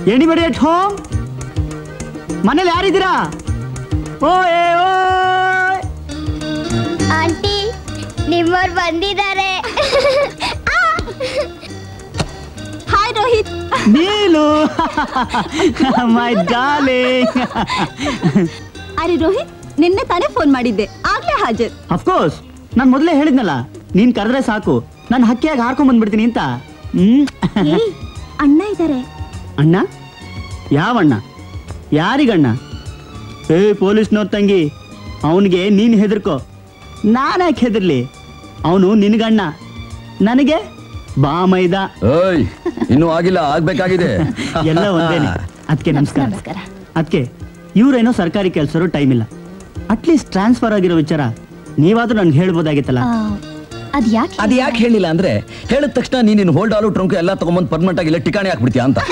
Anybody at home ಮನೇಲಿ ಯಾರಿದ್ದೀರಾ ಓ ಏ ಓ aunty ನಿಮ್ಮವ್ರು ಬಂದಿದ್ದಾರೆ hi Rohit Neelu my darling ಅರೆ ರೋಹಿತ್ ನಿನ್ನೆ ತಾನೇ ಫೋನ್ ಮಾಡಿದ್ದೆ ಆಗ್ಲೇ ಹಾಜರ್ ಅಫ್ಕೋರ್ಸ್ ನಾನು ಮೊದಲೇ ಹೇಳಿದ್ನಲ್ಲ ನೀನ್ ಕರೆದ್ರೆ ಸಾಕು ನಾನು ಹಕ್ಕಿಯಾಗಿ ಹಾರ್ಕೊಂಡ್ ಬಂದ್ಬಿಡ್ತೀನಿ ಅಂತ ಹ್ಮ್ ಏಯ್ ಅಣ್ಣ ಇದ್ದಾರೆ ಅಣ್ಣ ಯಾವಣ್ಣ ಯಾರಿಗಣ್ಣ ಏ ಪೊಲೀಸ್ನವ್ರ ತಂಗಿ ಅವನಿಗೆ ನೀನ್ ಹೆದರ್ಕೋ ನಾನ್ಯಾಕೆ ಹೆದರ್ಲಿ ಅವನು ನಿನಗಣ್ಣ ನನಗೆ ಬಾ ಮೈದ ಓಯ್ ಇನ್ನೂ ಆಗಿಲ್ಲ ಆಗ್ಬೇಕಾಗಿದೆ ಎಲ್ಲ ಒಂದೇನೆ ಅದಕ್ಕೆ ನಮಸ್ಕಾರ ನಮಸ್ಕಾರ ಅದಕ್ಕೆ ಇವ್ರೇನೋ ಸರ್ಕಾರಿ ಕೆಲಸರು ಟೈಮ್ ಇಲ್ಲ ಅಟ್ಲೀಸ್ಟ್ ಟ್ರಾನ್ಸ್ಫರ್ ಆಗಿರೋ ವಿಚಾರ ನೀವಾದ್ರೂ ನನ್ಗೆ ಹೇಳ್ಬೋದಾಗಿತ್ತಲ್ಲ ಅದ್ ಯಾಕೆ ಅದ್ ಯಾಕೆ ಹೇಳಿಲ್ಲ ಅಂದ್ರೆ ಹೇಳಿದ ತಕ್ಷಣ ನೀನ್ ನಿನ್ ಹೋಲ್ಡ್ ಆಲು ಟ್ರಂಕ್ ಎಲ್ಲ ತಗೊಂಬಂದ್ ಪರ್ಮನೆಂಟ್ ಆಗಿ ಇಲ್ಲ ಟಿಕಾಣಿ ಹಾಕ್ಬಿಡ್ತೀಯ ಅಂತ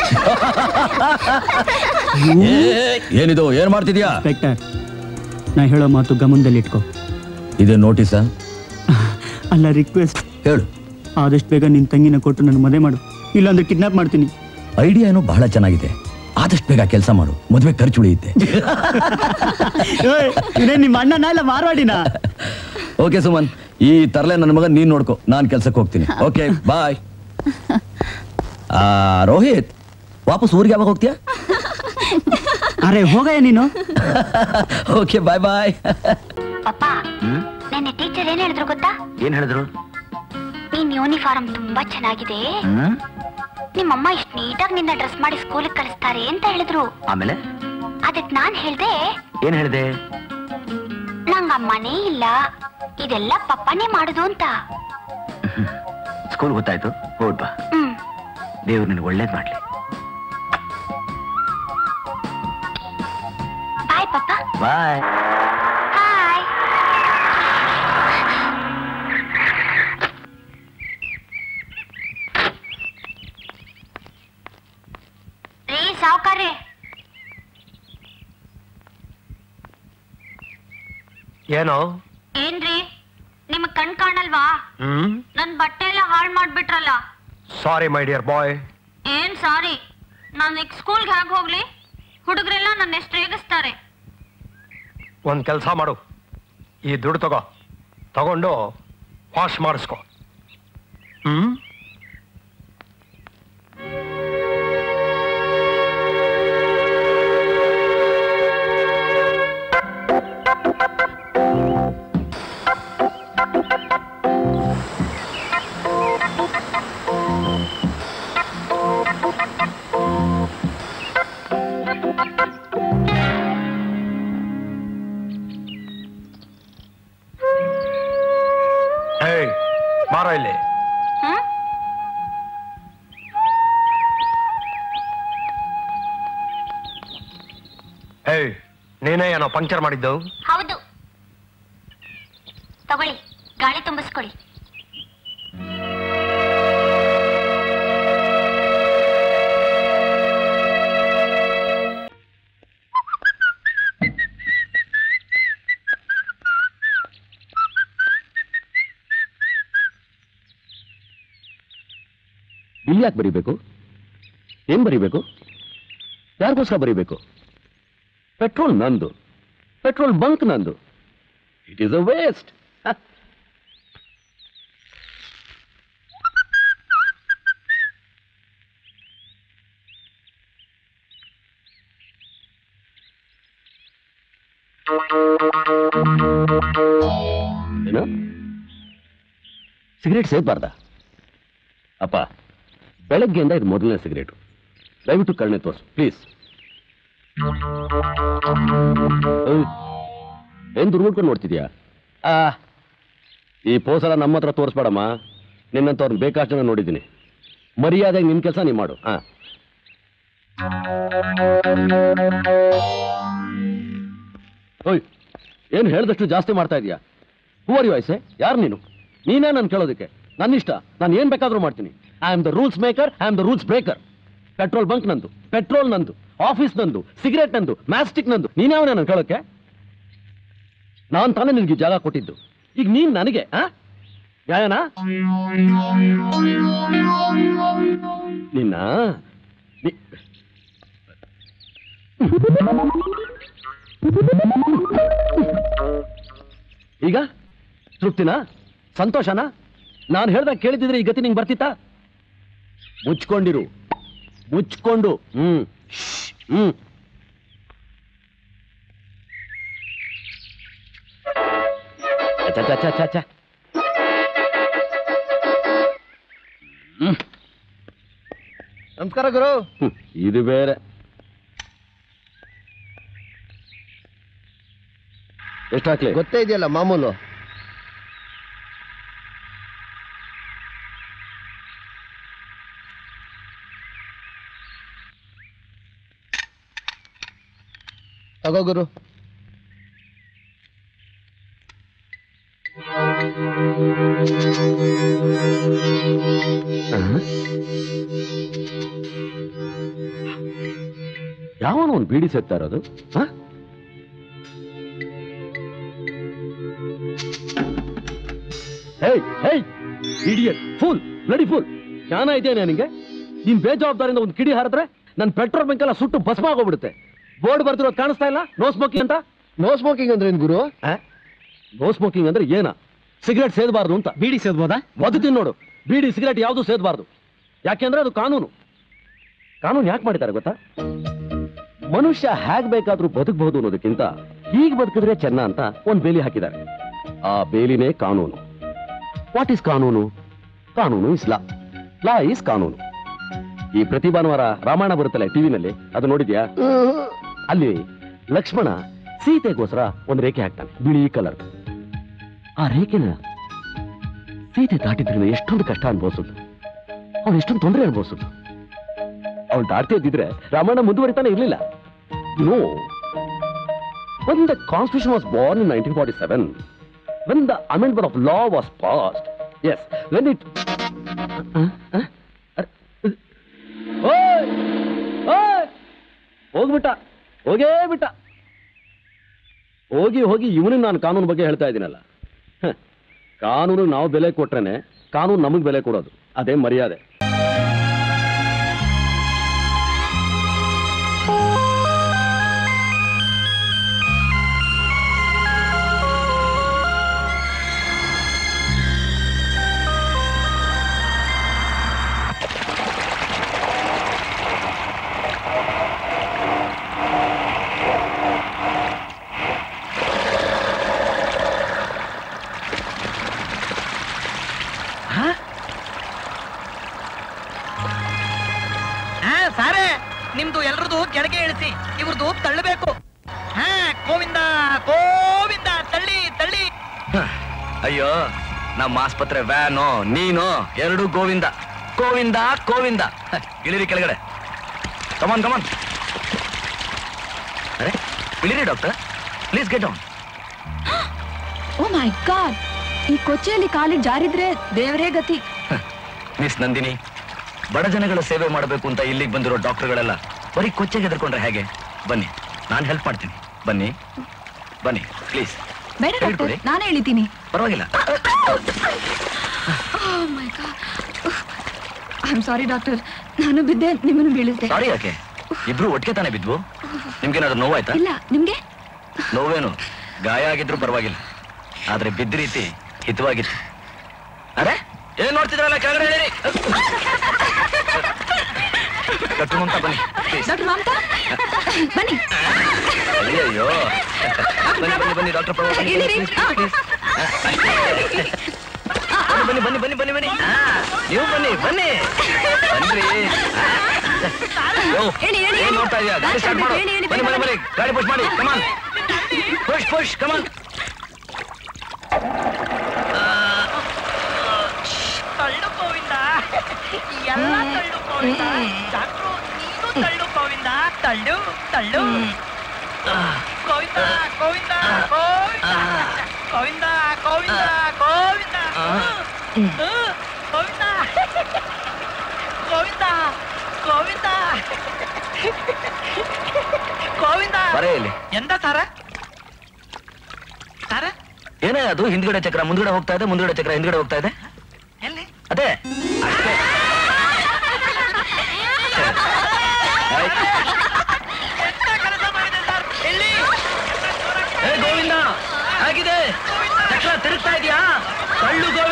ಏ, ಏನಿದು ಏನ್ ಮಾಡ್ತಿದ್ಯಾ ಇನ್ಸ್ಪೆಕ್ಟರ್ ನಾ ಹೇಳೋ ಮಾತು ಗಮನದಲ್ಲಿಟ್ಕೋ ಇದೆ ನೋಟಿಸ ಅಲ್ಲ ರಿಕ್ವೆಸ್ಟ್ ಹೇಳು ಆದಷ್ಟು ಬೇಗ ನಿನ್ ತಂಗಿನ ಕೊಟ್ಟು ನನ್ನ ಮದುವೆ ಮಾಡು ಇಲ್ಲಾಂದ್ರೆ ಕಿಡ್ನಾಪ್ ಮಾಡ್ತೀನಿ ಐಡಿಯಾ ಏನೋ ಬಹಳ ಚೆನ್ನಾಗಿದೆ ಆದಷ್ಟು ಬೇಗ ಕೆಲಸ ಮಾಡು ಮದುವೆ ಖರ್ಚು ಉಳಿಯುತ್ತೆ ಏಯ್, ಇದೇ ನಿಮ್ಮ ಅಣ್ಣನ ಇಲ್ಲ ಮಾರ್ವಾಡಿನ ಓಕೆ ಸುಮನ್ ಈ ತರಲೆ ನನ್ನ ಮಗ ನೀನ್ ನೋಡ್ಕೊ ನಾನ್ ಕೆಲ್ಸಕ್ಕೆ ಹೋಗ್ತೀನಿ ಓಕೆ ಬಾಯ್ ರೋಹಿತ್ ವಾಪಸ್ ಊರಿಗೆ ಯಾವಾಗ ಹೋಗ್ತೀಯಾ ಅರೆ ಹೋಗಯ್ಯ ನೀನು ಓಕೆ ಬಾಯ್ ಬಾಯ್ ಪಪ್ಪ ನೆನ್ನೆ ಟೀಚರ್ ಏನ್ ಹೇಳಿದ್ರು ಗೊತ್ತಾ ಏನ್ ಹೇಳಿದ್ರು ನಿನ್ ಯೂನಿಫಾರ್ಮ್ ತುಂಬಾ ಚೆನ್ನಾಗಿದೆ ನಿಮ್ಮಮ್ಮ ಇಷ್ಟ ನೀಟಾಗಿ ನಿನ್ನ ಡ್ರೆಸ್ ಮಾಡಿ ಸ್ಕೂಲಿಗೆ ಕಳಿಸ್ತಾರೆ ಅಂತ ಹೇಳಿದ್ರು ಆಮೇಲೆ ಅದಕ್ ನಾನ್ ಹೇಳ್ದೆ ಏನ್ ಹೇಳಿದೆ ನಂಗ ಅಮ್ಮನೇ ಇಲ್ಲ ಇದೆಲ್ಲ ಪಪ್ಪನೇ ಮಾಡುದು ಅಂತ ಸ್ಕೂಲ್ ಗೊತ್ತಾಯ್ತು ಹೋಗ್ ಬಾ ಹ್ಮ್ ದೇವ್ರು ನಿನ್ಗೆ ಒಳ್ಳೇದ್ ಮಾಡ್ಲಿ ಬಾಯ್ ಪಪ್ಪ ಬಾಯ್ ಹಾಯ್ ರೀ ಸಾವುಕಾರ್ರಿ ಏನೋ ಏನ್ರಿ ನಿಮಗ್ ಕಣ್ ಕಾಣಲ್ವಾ ಹ್ಮ್ ನನ್ ಬಟ್ಟೆ ಎಲ್ಲ ಹಾಳ್ ಮಾಡ್ಬಿಟ್ರಲ್ಲ ಸಾರಿ ಮೈ ಡಿಯರ್ ಬಾಯ್ ಏನ್ ಸಾರಿ ನಾನ್ ಈಗ ಸ್ಕೂಲ್ಗೆ ಹೇಗ್ ಹೋಗ್ಲಿ ಹುಡುಗರೆಲ್ಲ ನನ್ನ ಎಷ್ಟು ರೇಗಿಸ್ತಾರೆ ಒಂದ್ ಕೆಲಸ ಮಾಡು ಈ ದುಡ್ಡು ತಗೋ ತಗೊಂಡು ವಾಶ್ ಮಾಡಿಸ್ಕೊ ಹ್ಮ್ ಏಯ್ ಬಾರೋ ಇಲ್ಲಿ ಹ್ಮ್ ಏಯ್ ನೀನೇ ಏನೋ ಪಂಕ್ಚರ್ ಮಾಡಿದ್ದು ಹೌದು ತಗೊಳ್ಳಿ ಗಾಳಿ ತುಂಬಿಸ್ಕೊಳ್ಳಿ ಇಲ್ಲಿ ಯಾಕೆ ಬರೀಬೇಕು ಏನ್ ಬರೀಬೇಕು ಯಾರಿಗೋಸ್ಕರ ಬರೀಬೇಕು ಪೆಟ್ರೋಲ್ ನಂದು ಪೆಟ್ರೋಲ್ ಬಂಕ್ ನಂದು ಇಟ್ ಈಸ್ ಅ ವೇಸ್ಟ್ ಏನು ಸಿಗರೇಟ್ ಸೇದಬಾರ್ದ ಅಪ್ಪ ಬೆಳಗ್ಗೆಯಿಂದ ಇದು ಮೊದಲನೇ ಸಿಗರೇಟು ದಯವಿಟ್ಟು ಕಣ್ಣೆ ತೋರಿಸು ಪ್ಲೀಸ್ ಏನ್ ದುರ್ಗುಡ್ಕೊಂಡು ನೋಡ್ತಿದ್ಯಾ ಆ ಈ ಪೋಸಲ ನಮ್ಮ ಹತ್ರ ತೋರಿಸ್ಬೇಡಮ್ಮ ನಿನ್ನಂತವ್ರನ್ನ ಬೇಕಾಷ್ಟು ಜನ ನೋಡಿದ್ದೀನಿ ಮರ್ಯಾದೆಗೆ ನಿನ್ ಕೆಲಸ ನೀ ಮಾಡು ಹಾ ಓಯ್ ಏನು ಹೇಳ್ದಷ್ಟು ಜಾಸ್ತಿ ಮಾಡ್ತಾ ಇದೀಯಾ ಹೂ ಆರ್ ಯು ಐಸೆ ಯಾರು ನೀನು ನೀನೇ ನಾನು ಕೇಳೋದಕ್ಕೆ ನನ್ನ ಇಷ್ಟ ನಾನು ಏನು ಬೇಕಾದರೂ ಮಾಡ್ತೀನಿ I am the rules maker I am the rules breaker petrol bunk ನಂದು ಪೆಟ್ರೋಲ್ ನಂದು ಆಫೀಸ್ ನಂದು ಸಿಗರೇಟ್ ನಂದು ಮ್ಯಾಸ್ಟಿಕ್ ನಂದು ನೀನ್ಯಾವನೇ ನಾನು ಕೇಳೋಕೆ ನಾನು ತಾನೇ ನಿನಗೆ ಜಾಗ ಕೊಟ್ಟಿದ್ದು ಈಗ ನೀನ್ ನನಗೆ ಆ ನ್ಯಾಯನಾ ನಿನ್ನ ನಿ- ಈಗ ತೃಪ್ತಿನಾ ಸಂತೋಷನಾ ನಾನು ಹೇಳ್ದಾಗ ಕೇಳಿದಿದ್ರೆ ಈ ಗತಿ ನಿಂಗೆ ಬರ್ತಿತ್ತಾ ಮುಚ್ಕೊಂಡಿರು ಮುಚ್ಕೊಂಡು ಹ್ಮ್ ಶ್ಶ್, ಹ್ಮ್ ಅಚ್ಚ, ಅಚ್ಚ, ಅಚ್ಚ, ಅಚ್ಚ. ನಮಸ್ಕಾರ ಗುರು ಹ್ಮ್, ಇದು ಬೇರೆ ಎಷ್ಟಾಗ್ಲಿ ಗೊತ್ತೇ ಇದೆಯಲ್ಲ ಮಾಮೂಲು ತಗೋ ಗುರು ಯಾವನೋ ಒಂದು ಬೀಡಿ ಸೇರ್ತಾ ಇರೋದು ಹ? Hey hey idiot full bloody full ಜ್ಞಾನ ಇದೆಯಾ ನಿನಗೆ ನೀನ್ ಬೇಜವಾಬ್ದಾರಿಯಿಂದ ಒಂದು ಕಿಡಿ ಹಾರಿದ್ರೆ ನನ್ನ ಪೆಟ್ರೋಲ್ ಬಂಕ್ ಎಲ್ಲ ಸುಟ್ಟು ಭಸ್ಮ ಆಗೋಗ್ಬಿಡುತ್ತೆ ಬೋರ್ಡ್ ಬರ್ತಿರೋದು ಕಾಣಿಸ್ತಾ ಇಲ್ಲ ನೋ ಸ್ಮೋಕಿಂಗ್ ಅಂತ ನೋ ಸ್ಮೋಕಿಂಗ್ ಅಂದ್ರೆ ಏನ್ ಗುರು ನೋ ಸ್ಮೋಕಿಂಗ್ ಅಂದ್ರೆ ಏನ ಸಿಗರೇಟ್ ಸೇದಬಾರ್ದು ಅಂತ ಬೀಡಿ ಸೇದ್ಬೋದಾ ಬದುಕಿನ ನೋಡು ಬೀಡಿ ಸಿಗರೇಟ್ ಯಾವುದು ಸೇದಬಾರ್ದು ಯಾಕೆಂದ್ರೆ ಅದು ಕಾನೂನು ಕಾನೂನು ಯಾಕೆ ಮಾಡಿದ್ದಾರೆ ಗೊತ್ತಾ ಮನುಷ್ಯ ಹೇಗ್ ಬೇಕಾದ್ರೂ ಬದುಕಬಹುದು ಅನ್ನೋದಕ್ಕಿಂತ ಹೀಗೆ ಬದುಕಿದ್ರೆ ಚೆನ್ನ ಅಂತ ಒಂದು ಬೇಲಿ ಹಾಕಿದ್ದಾರೆ ಆ ಬೇಲಿನೇ ಕಾನೂನು ವಾಟ್ ಈಸ್ ಕಾನೂನು ಕಾನೂನು ಇಸ್ ಲಾ ಲಾ ಈಸ್ ಕಾನೂನು ಈ ಪ್ರತಿ ಭಾನುವಾರ ರಾಮಾಯಣ ಬರುತ್ತಲ್ಲ ಟಿವಿನಲ್ಲಿ ಅದು ನೋಡಿದ್ಯಾ ಅಲ್ಲಿ ಲಕ್ಷ್ಮಣ ಸೀತೆಗೋಸ್ಕರ ಒಂದು ರೇಖೆ ಹಾಕ್ತಾನೆ ಬಿಳಿ ಕಲರ್ ಆ ರೇಖೆನ ಸೀತೆ ದಾಟಿದ್ರಿಂದ ಎಷ್ಟೊಂದು ಕಷ್ಟ ಅನುಭವಿಸೋದು ಅವನು ಎಷ್ಟೊಂದು ತೊಂದರೆ ಅನುಭವಿಸೋದು ಅವನು ದಾಟ್ತಿ ಇದ್ದಿದ್ರೆ ರಾಮಾಯಣ ಮುಂದುವರಿತಾನೆ ಇರಲಿಲ್ಲ no when the constitution was born in 1947 when the amendment of law was passed yes when it Uh, uh, uh, ಓಯ್! ಓಯ್! ಹೋಗ್ಬಿಟ್ಟ ಹೋಗೇ ಬಿಟ್ಟ ಹೋಗಿ ಹೋಗಿ ಇವನಿಗೆ ನಾನು ಕಾನೂನು ಬಗ್ಗೆ ಹೇಳ್ತಾ ಇದ್ದೀನಲ್ಲ ಹ. ಕಾನೂನು ನಾವು ಬೆಲೆ ಕೊಟ್ರೇನೆ ಕಾನೂನು ನಮಗೆ ಬೆಲೆ ಕೊಡೋದು ಅದೇ ಮರ್ಯಾದೆ ಹಾ ಸಾರೇ ನಿಮ್ದು ಎಲ್ರದು ಕೆಳಗೆ ಇಳಿಸಿ ಇವ್ರದ್ದು ತಳ್ಳಬೇಕು ಹಾ ಗೋವಿಂದ ಗೋವಿಂದ ತಳ್ಳಿ ತಳ್ಳಿ ಅಯ್ಯೋ ನಮ್ಮ ಆಸ್ಪತ್ರೆ ವ್ಯಾನು ನೀನು ಎರಡು ಗೋವಿಂದ ಗೋವಿಂದ ಗೋವಿಂದ ಹ, ಇಳಿರಿ ಕೆಳಗಡೆ ಕಮಾನ್ ಕಮಾನ್ ಅರೆ ಇಳಿರಿ doctor please get on oh my god ಈ ಕೊಚ್ಚೆಯಲ್ಲಿ ಕಾಲಿಗೆ ಜಾರಿದ್ರೆ ದೇವರೇ ಗತಿ ಮಿಸ್ ನಂದಿನಿ ಬಡ ಜನಗಳ ಸೇವೆ ಮಾಡಬೇಕು ಅಂತ ಇಲ್ಲಿಗೆ ಬಂದಿರೋ ಡಾಕ್ಟರ್ಗಳೆಲ್ಲ ಬರೀ ಕೊಚ್ಚೆಗೆ ಎದ್ಕೊಂಡ್ರೆ ಹೇಗೆ ಬನ್ನಿ ನಾನು ಹೆಲ್ಪ್ ಮಾಡ್ತೀನಿ ಬನ್ನಿ ಬನ್ನಿ ಪ್ಲೀಸ್ ಬೇಡ ಡಾಕ್ಟರ್ ಹೇಳ್ಕೊಡಿ. ನಾನೇ ಎಳಿತೀನಿ ಪರವಾಗಿಲ್ಲ my god I am sorry doctor ನಾನು ಬಿದ್ದೆ ನಿಮ್ಮನ್ನು ಬೀಳಿಸ್ದೆ ಸಾರಿ ಯಾಕೆ ಇಬ್ರು ಒಟ್ಟಿಗೆ ತಾನೇ ಬಿದ್ವು ನಿಮ್ಗೇನಾದ್ರೂ ನೋವಾಯ್ತಾ ಇಲ್ಲ ನಿಮ್ಗೆ ನೋವೇನು ಗಾಯ ಆಗಿದ್ರು ಪರವಾಗಿಲ್ಲ ಆದ್ರೆ ಬಿದ್ದ ರೀತಿ ಹಿತವಾಗಿತ್ತು ಅರೆ ಏನ್ ನೋಡ್ತಿದ್ರಲ್ಲ ಕೆಳಗಡೆ ಇಳಿರಿ. ಕರ್ಕೊಂಡು ಅಂತ ಬನ್ನಿ please. ಡಾಕ್ಟರ್ ಮಮತಾ ಬನ್ನಿ ಅಯ್ಯಯ್ಯೋ ಬನ್ನಿ ಬನ್ನಿ ಬನ್ನಿ ಡಾಕ್ಟರ್ ಪ್ರಭು ಬನ್ನಿ ಇಳಿರಿ. please, please. ಆ, ಬನ್ನಿ ಬನ್ನಿ ಬನ್ನಿ ಬನ್ನಿ ಬನ್ನಿ ಆ, ನೀವು ಬನ್ನಿ ಬನ್ನಿ ಬನ್ರಿ ಓ, ಹೇಳಿ, ಹೇಳಿ, ಏನ್ ಹೇಳಿ. ನೋಡ್ತಾ ಇದೀಯಾ ಗಾಡಿ ಸ್ಟಾರ್ಟ್ ಮಾಡು ಹೇಳಿ, ಹೇಳಿ, ಬನ್ನಿ ಬೇಗ ಬನ್ನಿ ಬನ್ನಿ ಗಾಡಿ ಪುಷ್ ಮಾಡಿ ಕಮಾನ್ ಪುಷ್ ಪುಷ್ ಕಮಾನ್ ತಳ್ಳು ಗೋವಿಂದ ಎಲ್ಲ ತಳ್ಳು ಗೋವಿಂದ ಡಾಕ್ಟ್ರು ನೀನು ತಳ್ಳು ಗೋವಿಂದ ತಳ್ಳು ತಳ್ಳು ಗೋವಿಂದ ಗೋವಿಂದ ಗೋವಿಂದ ಗೋವಿಂದ ಗೋವಿಂದ ಗೋವಿಂದ ಹ್ಮ್. ಗೋವಿಂದ ಗೋವಿಂದ ಗೋವಿಂದ ಗೋವಿಂದ ಬರೇ ಇಲ್ಲಿ ಎಂದ ಸಾರ ಸಾರ ಏನೇ ಅದು ಹಿಂದ್ಗಡೆ ಚಕ್ರ ಮುಂದ್ಗಡೆ ಹೋಗ್ತಾ ಇದೆ ಮುಂದ್ಗಡೆ ಚಕ್ರ ಹಿಂದ್ಗಡೆ ಹೋಗ್ತಾ ಇದೆ ಎಲ್ಲಿ ಅದೇ ಅಷ್ಟೇ ಆಯ್ತು. ಎಂತ ಕೆಲಸ ಆಗಿದೆ ಚಕ್ರ ತಿರುಗ್ತಾ ಇದೆಯಾ ತಳ್ಳು ಗೋವಿಂದ